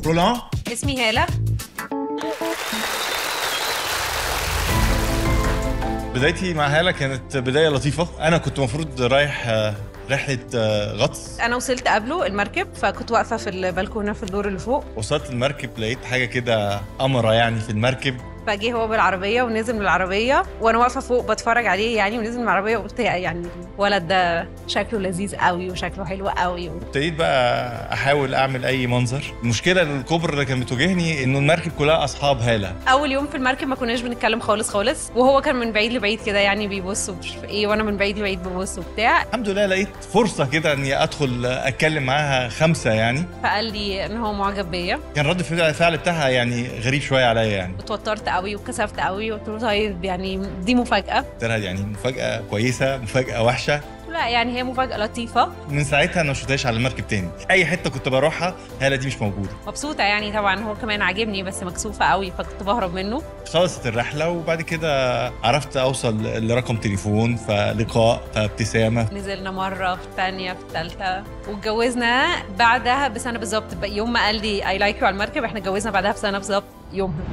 رولان اسمي هالة بدايتي مع هاله كانت بدايه لطيفه انا كنت المفروض رايح آه، رحله آه، غطس انا وصلت قبله المركب فكنت واقفه في البلكونه في الدور اللي فوق وصلت المركب لقيت حاجه كده قمره يعني في المركب فجه هو بالعربيه ونزل من العربيه وانا واقفه فوق بتفرج عليه يعني ونزل من العربيه وقلت يعني الولد ده شكله لذيذ قوي وشكله حلو قوي ابتديت بقى احاول اعمل اي منظر المشكله الكبرى اللي كانت بتواجهني انه المركب كلها اصحاب هاله اول يوم في المركب ما كناش بنتكلم خالص خالص وهو كان من بعيد لبعيد كده يعني بيبص ومش عارف ايه وانا من بعيد لبعيد ببص وبتاع الحمد لله لقيت فرصه كده اني ادخل اتكلم معاها خمسه يعني فقال لي ان هو معجب بيا كان رد الفعل بتاعها يعني غريب شويه عليا يعني اتوترت قوي وكسفت قوي وقلت له طيب يعني دي مفاجاه قلت لها يعني مفاجاه كويسه مفاجاه وحشه لا يعني هي مفاجاه لطيفه من ساعتها انا ما شفتهاش على المركب تاني اي حته كنت بروحها هاله دي مش موجوده مبسوطه يعني طبعا هو كمان عاجبني بس مكسوفه قوي فكنت بهرب منه خلصت الرحله وبعد كده عرفت اوصل لرقم تليفون فلقاء فابتسامه نزلنا مره في الثانيه في الثالثه واتجوزنا بعدها بسنه بالظبط يوم ما قال لي اي لايك يو على المركب احنا اتجوزنا بعدها بسنه بالظبط يومها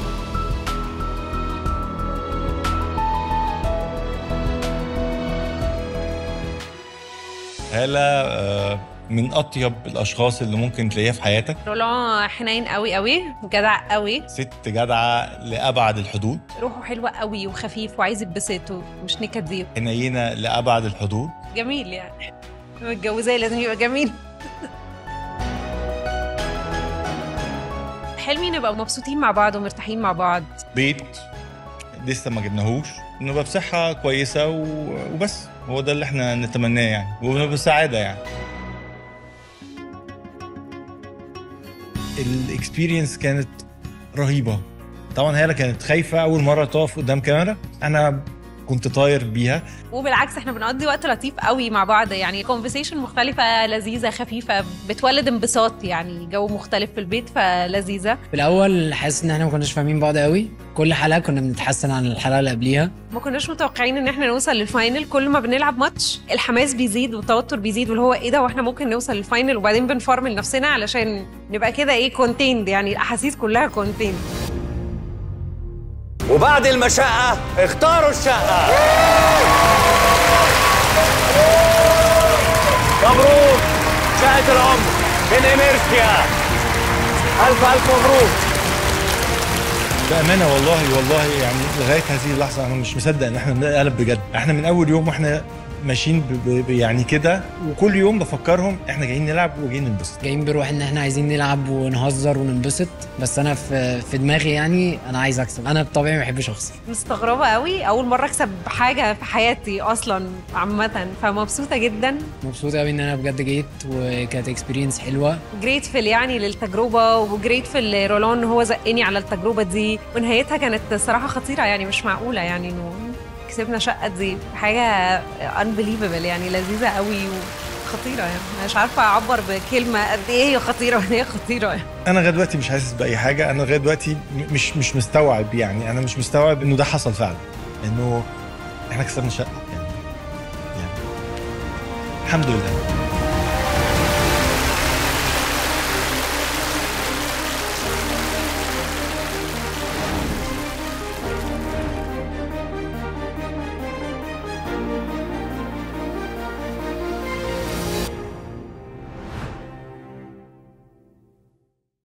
هاله آه، من اطيب الاشخاص اللي ممكن تلاقيها في حياتك رولان حنين قوي قوي جدع قوي ست جدعه لابعد الحدود روحه حلوه قوي وخفيف وعايز يتبسط ومش نكد زيرو حنينه لابعد الحدود جميل يعني متجوزاه لازم يبقى جميل حلمي نبقى مبسوطين مع بعض ومرتاحين مع بعض بيت لسه ما جبناهوش نبقى بصحه كويسه و- وبس هو ده اللي احنا نتمناه يعني ونبقى بسعاده يعني الاكسبيرينس كانت رهيبه طبعا هي كانت خايفه اول مره تقف قدام كاميرا انا كنت طاير بيها وبالعكس احنا بنقضي وقت لطيف قوي مع بعض يعني كونفرسيشن مختلفة لذيذة خفيفة بتولد انبساط يعني جو مختلف في البيت فلذيذة في الاول حاسس ان احنا ما كناش فاهمين بعض قوي كل حلقه كنا بنتحسن عن الحلقه اللي قبليها ما كناش متوقعين ان احنا نوصل للفاينل كل ما بنلعب ماتش الحماس بيزيد والتوتر بيزيد واللي هو ايه ده واحنا ممكن نوصل للفاينل وبعدين بنفرمل نفسنا علشان نبقى كده ايه كونتيند يعني الاحاسيس كلها كونتيند وبعد المشقة اختاروا الشقة مبروك شقة العمر من إميرسيا ألف ألف مبروك بامانه والله والله يعني لغايه هذه اللحظه انا مش مصدق ان احنا بنقلب بجد احنا من اول يوم واحنا ماشيين ب- ب- ب- يعني كده وكل يوم بفكرهم احنا جايين نلعب وجايين ننبسط جايين بروح ان احنا عايزين نلعب ونهزر وننبسط بس انا في في دماغي يعني انا عايز اكسب انا بطبيعي ما بحبش اخسر مستغربة قوي اول مرة اكسب حاجة في حياتي اصلا عامة فمبسوطة جدا مبسوط قوي ان انا بجد جيت وكانت اكسبيرينس حلوه جريتفل يعني للتجربة وجريتفل رولان ان هو زقني على التجربة دي ونهايتها كانت صراحة خطيرة يعني مش معقولة يعني انه كسبنا شقة دي حاجة unbelievable يعني لذيذة قوي وخطيرة يعني مش عارفة أعبر بكلمة قد إيه هي خطيرة وإن هي خطيرة يعني. انا لغايه دلوقتي مش حاسس باي حاجه انا لغايه دلوقتي م- مش مش مستوعب يعني انا مش مستوعب انه ده حصل فعلا انه احنا كسبنا شقه يعني, يعني الحمد لله